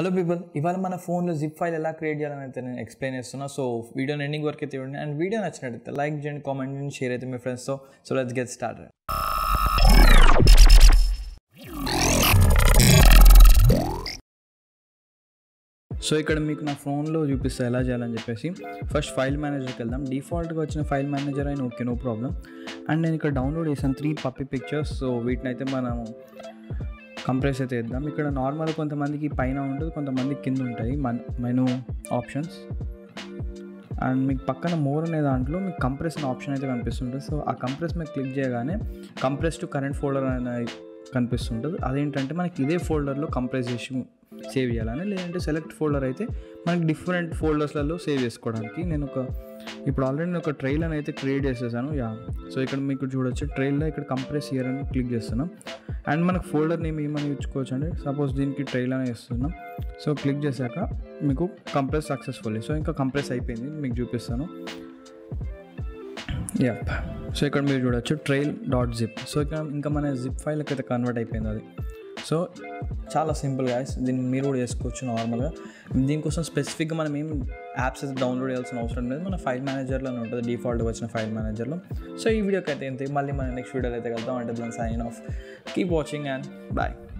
hello people ఇవాళ మన ఫోన్లో జిప్ ఫైల్ ఎలా క్రియేట్ చేయాలని అయితే నేను ఎక్స్ప్లెయిన్ చేస్తున్నా సో వీడియోని ఎండింగ్ వరకు అయితే చూడండి అండ్ వీడియో నచ్చినట్టయితే లైక్ చేయండి కామెంట్ చేయండి షేర్ అయితే మీ ఫ్రెండ్స్తో so let's get start so ఇక్కడ మీకు నా ఫోన్లో చూపిస్తా ఎలా చేయాలని చెప్పేసి ఫస్ట్ ఫైల్ మేనేజర్కి వెళ్దాం డిఫాల్ట్గా వచ్చిన ఫైల్ మేనేజర్ అయినా ఓకే నో ప్రాబ్లం అండ్ నేను ఇక్కడ డౌన్లోడ్ చేసాను త్రీ పప్పి పిక్చర్స్ సో వీటిని అయితే మనం కంప్రెస్ అయితే ఇద్దాం ఇక్కడ నార్మల్ కొంతమందికి పైన ఉంటుంది కొంతమందికి కింద ఉంటాయి మన మెను ఆప్షన్స్ అండ్ మీకు పక్కన మోర్ అనే దాంట్లో మీకు కంప్రెస్ అనే ఆప్షన్ అయితే కనిపిస్తుంటుంది సో ఆ కంప్రెస్ మీద క్లిక్ చేయగానే కంప్రెస్ టు కరెంట్ ఫోల్డర్ అనే కనిపిస్తుంటుంది అదేంటంటే మనకి ఇదే ఫోల్డర్లో కంప్రెస్ చేసి సేవ్ చేయాలని లేదంటే సెలెక్ట్ ఫోల్డర్ అయితే మనకి డిఫరెంట్ ఫోల్డర్స్లలో సేవ్ చేసుకోవడానికి నేను ఒక ఇప్పుడు ఆల్రెడీ నేను ఒక ట్రైల్ అని అయితే క్రియేట్ చేసేసాను యా సో ఇక్కడ మీకు చూడొచ్చు ట్రైల్లో ఇక్కడ కంప్రెస్ ఇయర్ అని క్లిక్ చేస్తున్నాం అండ్ మనకు ఫోల్డర్ నేమ్ ఏమని ఇచ్చుకోవచ్చు అండి సపోజ్ దీనికి ట్రైల్ అని ఇస్తున్నాం సో క్లిక్ చేశాక మీకు కంప్రెస్ సక్సెస్ఫుల్లీ సో ఇంకా కంప్రెస్ అయిపోయింది మీకు చూపిస్తాను యప్ సో ఇక్కడ మీరు చూడొచ్చు ట్రైల్ డాట్ జిప్ సో ఇక్కడ ఇంకా మన జిప్ ఫైల్కి అయితే కన్వర్ట్ అయిపోయింది అది సో చాలా సింపుల్ గాయస్ దీన్ని మీరు కూడా చేసుకోవచ్చు నార్మల్గా దీనికోసం స్పెసిఫిక్గా మనం ఏం యాప్స్ అయితే డౌన్లోడ్ చేయాల్సిన అవసరం లేదు మన ఫైల్ మేనేజర్లోనే ఉంటుంది డిఫాల్ట్గా వచ్చిన ఫైల్ మేనేజర్లో సో ఈ వీడియోకి అయితే ఇంతే మళ్ళీ మన నెక్స్ట్ వీడియోలో అయితే కలుద్దాం అంటే దాని sign off keep watching and bye